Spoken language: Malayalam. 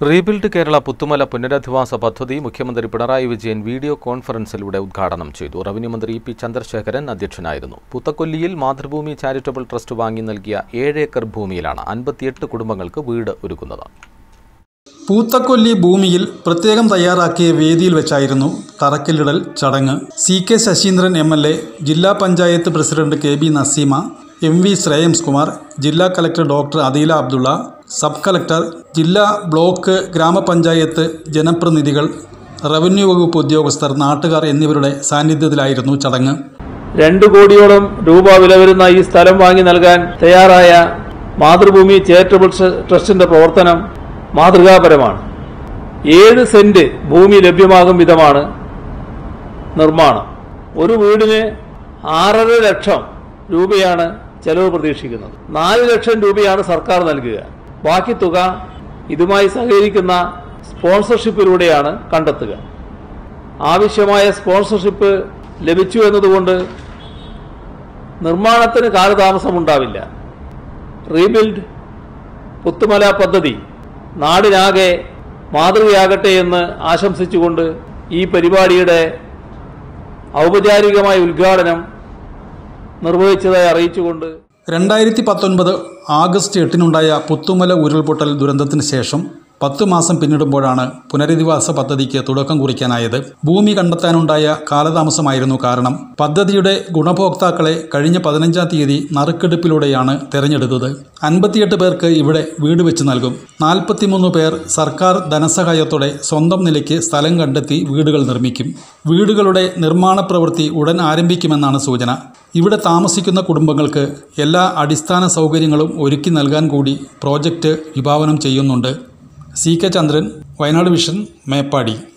റീബിൽഡ് കേരള പുത്തുമല പുനരധിവാസ പദ്ധതി മുഖ്യമന്ത്രി പിണറായി വിജയൻ വീഡിയോ കോൺഫറൻസിലൂടെ ഉദ്ഘാടനം ചെയ്തു റവന്യൂ മന്ത്രി ഇ പി ചന്ദ്രശേഖരൻ അധ്യക്ഷനായിരുന്നു പുത്തക്കൊല്ലിയിൽ മാതൃഭൂമി ചാരിറ്റബിൾ ട്രസ്റ്റ് വാങ്ങി നൽകിയ ഏഴ് ഏക്കർ ഭൂമിയിലാണ് അൻപത്തിയെട്ട് കുടുംബങ്ങൾക്ക് വീട് ഒരുക്കുന്നത് പൂത്തക്കൊല്ലി ഭൂമിയിൽ പ്രത്യേകം തയ്യാറാക്കിയ വേദിയിൽ വെച്ചായിരുന്നു തറക്കല്ലിടൽ ചടങ്ങ് C K Saseendran M L A ജില്ലാ panchayat president K B Naseema M V Shreyams Kumar ജില്ലാ collector doctor Adeela Abdulla sub collector ജില്ലാ ബ്ലോക്ക് ഗ്രാമപഞ്ചായത്ത് ജനപ്രതിനിധികൾ റവന്യൂ വകുപ്പ് ഉദ്യോഗസ്ഥർ നാട്ടുകാർ എന്നിവരുടെ സാന്നിധ്യത്തിലായിരുന്നു ചടങ്ങ് രണ്ട് കോടിയോളം രൂപ വില വരുന്ന ഈ സ്ഥലം വാങ്ങി നൽകാൻ തയ്യാറായ മാതൃഭൂമി ചാരിറ്റബിൾ ട്ര- ട്രസ്റ്റിന്റെ പ്രവർത്തനം മാതൃകാപരമാണ് ഏഴ് സെന്റ് ഭൂമി ലഭ്യമാകും വിധമാണ് നിർമ്മാണം ഒരു വീടിന് ആറര ലക്ഷം രൂപയാണ് ചെലവ് പ്രതീക്ഷിക്കുന്നത് നാല് ലക്ഷം രൂപയാണ് സർക്കാർ നൽകുക ബാക്കി തുക ഇതുമായി സഹകരിക്കുന്ന സ്പോൺസർഷിപ്പിലൂടെയാണ് കണ്ടെത്തുക ആവശ്യമായ സ്പോൺസർഷിപ്പ് ലഭിച്ചു എന്നതുകൊണ്ട് നിർമ്മാണത്തിന് കാലതാമസമുണ്ടാവില്ല റീബിൽഡ് പുത്തുമല പദ്ധതി നാടിനാകെ മാതൃകയാകട്ടെ എന്ന് ആശംസിച്ചുകൊണ്ട് ഈ പരിപാടിയുടെ ഔപചാരികമായ ഉദ്ഘാടനം നിർവഹിച്ചതായി അറിയിച്ചുകൊണ്ട് രണ്ടായിരത്തി പത്തൊൻപത് ആഗസ്റ്റ് എട്ടിനുണ്ടായ പുത്തുമല ഉരുൾപൊട്ടൽ ദുരന്തത്തിന് ശേഷം പത്തു മാസം പിന്നിടുമ്പോഴാണ് പുനരധിവാസ പദ്ധതിക്ക് തുടക്കം കുറിക്കാനായത് ഭൂമി കണ്ടെത്താനുണ്ടായ കാലതാമസമായിരുന്നു കാരണം പദ്ധതിയുടെ ഗുണഭോക്താക്കളെ കഴിഞ്ഞ പതിനഞ്ചാം തീയതി നറുക്കെടുപ്പിലൂടെയാണ് തെരഞ്ഞെടുത്തത് അൻപത്തിയെട്ട് പേർക്ക് ഇവിടെ വീട് വെച്ച് നൽകും നാൽപ്പത്തിമൂന്ന് പേർ സർക്കാർ ധനസഹായത്തോടെ സ്വന്തം നിലയ്ക്ക് സ്ഥലം കണ്ടെത്തി വീടുകൾ നിർമ്മിക്കും വീടുകളുടെ നിർമ്മാണ പ്രവൃത്തി ഉടൻ ആരംഭിക്കുമെന്നാണ് സൂചന ഇവിടെ താമസിക്കുന്ന കുടുംബങ്ങൾക്ക് എല്ലാ അടിസ്ഥാന സൗകര്യങ്ങളും ഒരുക്കി നൽകാൻ കൂടി പ്രോജക്റ്റ് വിഭാവനം ചെയ്യുന്നുണ്ട് C K Chandran Wayanad vision Meppadi